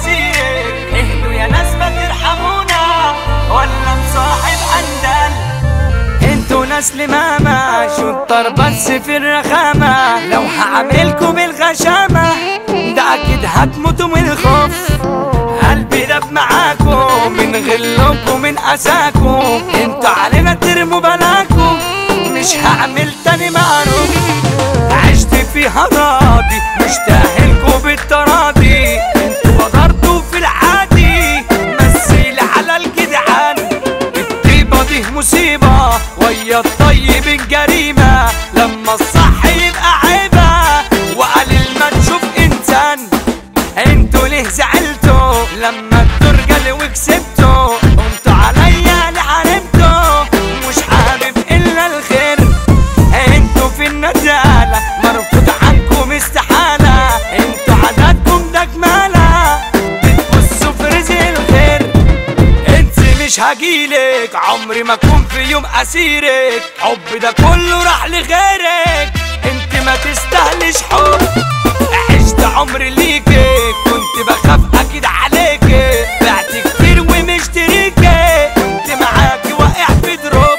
اسيرك اهدوا يا ناس ما ترحمونا ولا نصاحب اندل انتوا ناس لمامة شطار بس في الرخامة لو هعملكوا بالغشامة ده اكيد هتموتوا من الخوف قلبي داب معاكو من غلكم من اساكو انتوا علينا ترموا بلاكو مش هعمل تاني معروف عشت فيها راضي مش تاهلكوا بالتراضي انتوا غدرتوا في العادي مثيل على الجدعان الطيبة دي مصيبة ويا الطيب الجريمة لما الصح يبقى عيبة وقليل ما تشوف انسان انتوا ليه زعلتوا لما الدرجة وكسبتوا قمتوا عليا لحاربتوا مش حابب الا الخير انتوا في الندالة مرفوض عنكم استحالة انتوا عددكم ده جمالة بتبصوا في رزق الخير انت مش هجيلك عمري ما اكون في يوم اسيرك حب ده كله راح لغيرك انت ما تستاهلش حب عشت عمري ليكي كنت بخاف اكيد عليكي بعت كتير ومشتريكي كنت معاكي واقع في دروب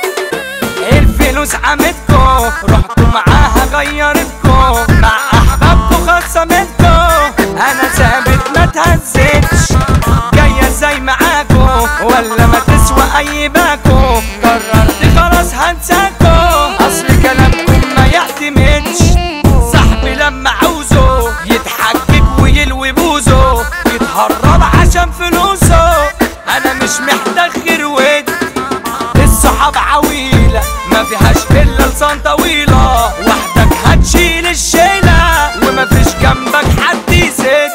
الفلوس عمتكو رحتوا معاها غيرتكو مع احبابكو خصمتكو انا ثابت ما تهزتش جاية ازاي معاكو ولا ما تسوى اي باكو قررت خلاص هنساكو اصل كلامكم ما يعتمدش صاحبي لما عاوزه يتحجج ويلوي بوزه يتهرب عشان فلوسه انا مش محتاج غير ود الصحاب عويلة ما فيهاش الا لسان طويلة وحدك هتشيل الشيلة وما فيش جنبك حد يسد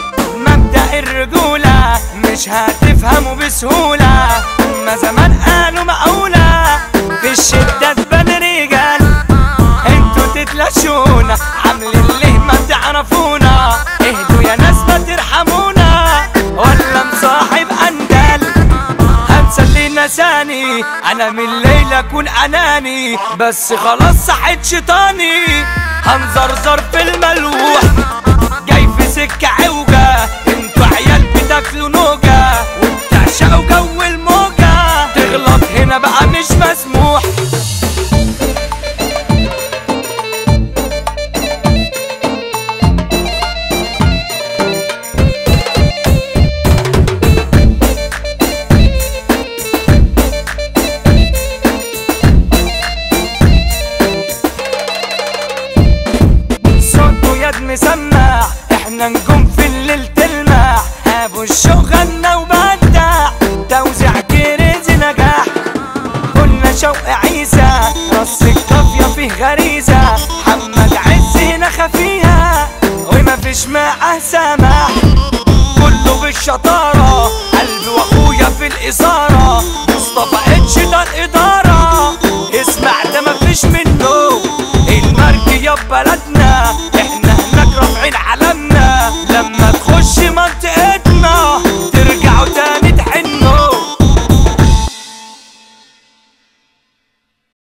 مبدأ الرجولة مش هتفهمه بسهولة ما زمان قالوا مقولة في الشدة تبان رجال انتوا تتلاشونا عاملين ليه ما تعرفونا اهدوا يا ناس ما ترحمونا ولا مصاحب اندل هنسى اللي نساني انا من الليل اكون اناني بس خلاص صحيت شيطاني هنزرزر في الملوح جاي في سكة عوجة انتوا عيال بتاكلوا نوجة وبتعشقوا جو الموجة تغلط هنا بقى مش مسموح صوته يد مسمع احنا نجوم في الليل تلمع ابو الشوق غنى وبدع توزيع كريزي نجاح قلنا شوق عيسى رص القافية فيه غريزة محمد عز هنا خفيها وما فيش معاه سماح كله بالشطارة قلبي واخويا في الإثارة مصطفى اتش ده الإدارة اسمع ده مفيش منه المرج يا بلد